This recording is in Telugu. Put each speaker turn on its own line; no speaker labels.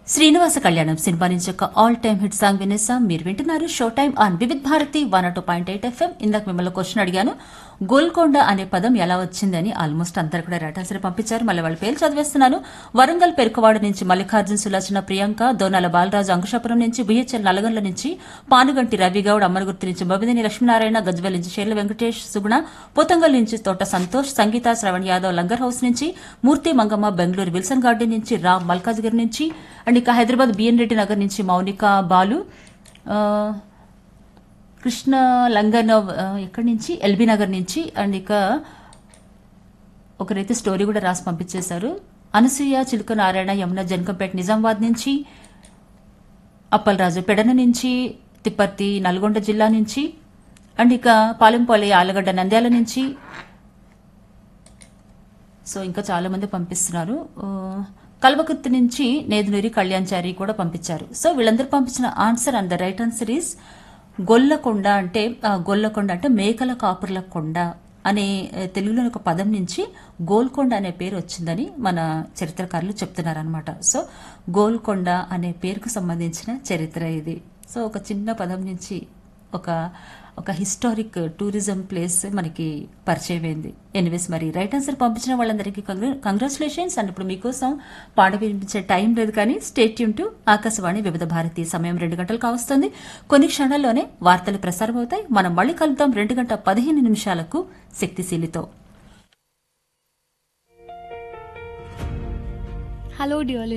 శ్రీనివాస కళ్యాణం సినిమా నుంచి ఒక ఆల్ టైమ్ హిట్ సాంగ్ వినేసాం మీరు వింటున్నారు show time on Vividh Bharati one two point eight FM ఇందాక మిమ్మల్ని క్వశ్చన్ అడిగాను గోల్కొండ అనే పదం ఎలా వచ్చిందని ఆల్మోస్ట్ అందరు కూడా రేటాసరి పంపించారు మళ్ళీ వాళ్ళ పేరు చదివేస్తున్నాను వరంగల్ పెరుకవాడ నుంచి మల్లికార్జున సులోచన ప్రియాంక దోనాల బాలరాజు అంకుశాపురం నుంచి బిహెచ్ఎల్ నల్గొండ నుంచి పానుగంటి రవిగౌడ్ అమ్మనగుర్తి నుంచి బొబిదిని లక్ష్మీనారాయణ గజ్వెల్ నుంచి షేర్ల వెంకటేష్ సుగుణ పోతంగల్ నుంచి తోట సంతోష్ సంగీత శ్రవణ్ యాదవ్ లంగర్ హౌస్ నుంచి మూర్తి మంగమ్మ బెంగళూరు విల్సన్ గార్డెన్ నుంచి రామ్ మల్కాజ్గిరి నుంచి అండ్ ఇక హైదరాబాద్ బిఎన్ రెడ్డి నగర్ నుంచి మౌనిక బాలు ఆ, కృష్ణ లంగన్ ఆ, ఎక్కడి నుంచి ఎల్బీ నగర్ నుంచి అండ్ ఇక ఒకరైతే స్టోరీ కూడా రాసి పంపించేశారు అనసూయ చిలుక నారాయణ యమున జనకంపేట నిజామాబాద్ నుంచి అప్పలరాజు పెడన నుంచి తిప్పర్తి నల్గొండ జిల్లా నుంచి అండ్ ఇక పాలెంపాలె ఆలగడ్డ నంద్యాల నుంచి సో ఇంకా చాలా మంది పంపిస్తున్నారు ఆ, కల్వకుర్తి నుంచి నేదునూరి కళ్యాణ్చారి కూడా పంపించారు సో వీళ్ళందరూ పంపించిన answer and the right answer is Golconda అంటే ఆ, గొల్లకొండ అంటే మేకల కాపుర్ల కొండ అనే ఆ, తెలుగులోని ఒక పదం నుంచి గోల్కొండ అనే పేరు వచ్చిందని మన చరిత్రకారులు చెప్తున్నారనమాట సో గోల్కొండ అనే పేరుకు సంబంధించిన చరిత్ర ఇది సో ఒక చిన్న పదం నుంచి ఒక ఒక హిస్టారిక్ టూరిజం ప్లేస్ మనకి పరిచయం అయింది ఎనివేస్ మరి రైట్ ఆన్సర్ పంపించిన వాళ్ళందరికీ కంగ్రాచులేషన్స్ అండ్ ఇప్పుడు మీకోసం పాట వినిపించే టైం లేదు కానీ స్టేట్ యూన్ టు ఆకాశవాణి వివిధ భారతి సమయం రెండు గంటలు కావస్తుంది కొన్ని క్షణాల్లోనే వార్తలు ప్రసారం అవుతాయి మనం మళ్ళీ కలుద్దాం రెండు గంట పదిహేను నిమిషాలకు శక్తిశీలితో
Hello, dear